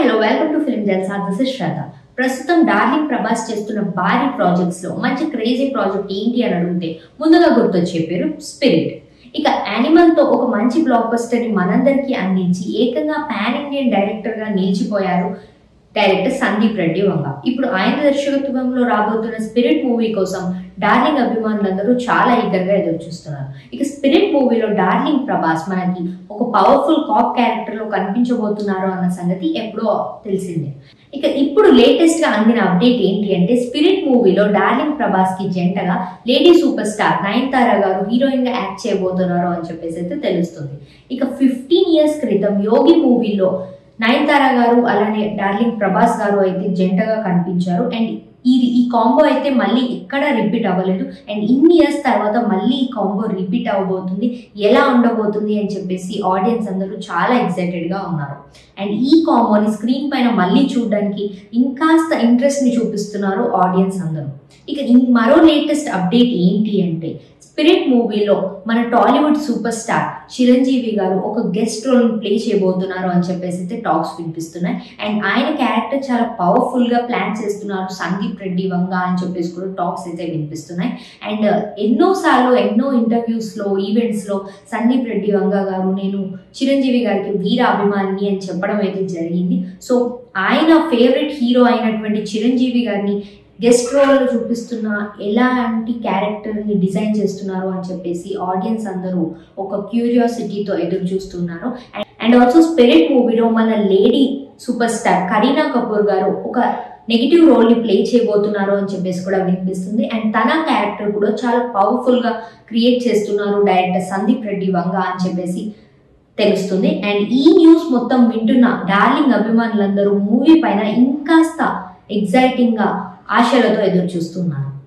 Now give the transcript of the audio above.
hello welcome to film Jalsa this is Shraddha ప్రస్తుతం darling Prabhas చేస్తున్న భారీ ప్రాజెక్ట్స్ లో మంచి క్రేజీ ప్రాజెక్ట్ ఏంటి అని అడిగితే ముందుగా గుర్తొచ్చే పేరు స్పిరిట్ ఇక యానిమల్ తో ఒక మంచి బ్లాక్ బస్టర్ ని మనందరికీ అందించి ఏకంగా పాన్ ఇండియన్ డైరెక్టర్ గా నిలిచిపోయారు డైరెక్టర్ సందీప్ రెడ్డి వంగ ఇప్పుడు ఆయన దర్శకత్వంలో రాబోతున్న స్పిరిట్ మూవీ కోసం డార్లింగ్ అభిమానులందరూ చాలా ఈగర్గా ఎదురు చూస్తున్నారు ఇక స్పిరిట్ మూవీలో డార్లింగ్ ప్రభాస్ మనకి ఒక పవర్ఫుల్ కాప్ క్యారెక్టర్ లో కనిపించబోతున్నారు అన్న సంగతి ఎప్పుడో తెలిసిందే ఇక ఇప్పుడు లేటెస్ట్ గా అందిన అప్డేట్ ఏంటి అంటే స్పిరిట్ మూవీలో డార్లింగ్ ప్రభాస్ కి జంటగా లేడీ సూపర్ స్టార్ నయనతార గారు హీరోయిన్ గా యాక్ట్ చేయబోతున్నారు అని చెప్పేసి అయితే తెలుస్తుంది ఇక ఫిఫ్టీన్ ఇయర్స్ క్రితం యోగి మూవీలో నయనతార గారు అలానే డార్లింగ్ ప్రభాస్ గారు అయితే జంటగా కనిపించారు అండ్ ఇది ఈ కాంబో అయితే మళ్ళీ ఎక్కడ రిపీట్ అవ్వలేదు అండ్ ఇన్ని ఇయర్స్ తర్వాత మళ్ళీ ఈ కాంబో రిపీట్ అవ్వబోతుంది ఎలా ఉండబోతుంది అని చెప్పేసి ఆడియన్స్ అందరూ చాలా ఎక్సైటెడ్ గా ఉన్నారు అండ్ ఈ కాంబోని స్క్రీన్ పైన మళ్ళీ చూడడానికి ఇంకాస్త ఇంట్రెస్ట్ ని చూపిస్తున్నారు ఆడియన్స్ అందరూ ఇక ఇం- మరో లేటెస్ట్ అప్డేట్ ఏంటి అంటే స్పిరిట్ మూవీలో మన టాలీవుడ్ సూపర్ స్టార్ చిరంజీవి గారు ఒక గెస్ట్ రోల్ ప్లే చేయబోతున్నారు అని చెప్పేసి అయితే టాక్స్ వినిపిస్తున్నాయి అండ్ ఆయన క్యారెక్టర్ చాలా పవర్ఫుల్ గా ప్లాన్ చేస్తున్నారు సందీప్ రెడ్డి వంగ అని చెప్పేసి కూడా టాక్స్ అయితే వినిపిస్తున్నాయి అండ్ ఎన్నో సార్లు ఎన్నో ఇంటర్వ్యూస్ లో ఈవెంట్స్ లో సందీప్ రెడ్డి వంగ గారు నేను చిరంజీవి గారికి వీర అభిమాని అని చెప్పడం అయితే జరిగింది సో ఆయన ఫేవరెట్ హీరో అయినటువంటి చిరంజీవి గారిని గెస్ట్ రోల్ చూపిస్తున్న ఎలాంటి క్యారెక్టర్ని డిజైన్ చేస్తున్నారు అని చెప్పేసి ఆడియన్స్ అందరూ ఒక క్యూరియాసిటీతో ఎదురు చూస్తున్నారు అండ్ ఆల్సో స్పిరిట్ మూవీలో మన lady super star Kareena Kapoor గారు ఒక నెగిటివ్ రోల్ ని ప్లే చేయబోతున్నారు అని చెప్పేసి కూడా వినిపిస్తుంది అండ్ తన క్యారెక్టర్ కూడా చాలా పవర్ఫుల్ గా క్రియేట్ చేస్తున్నారు డైరెక్టర్ సందీప్ రెడ్డి వంగ అని చెప్పేసి తెలుస్తుంది అండ్ ఈ న్యూస్ మొత్తం వింటున్న డార్లింగ్ అభిమానులందరూ మూవీ పైన ఇంకాస్త ఎగ్జైటింగ్ గా ఆశలతో ఎదురు చూస్తున్నారు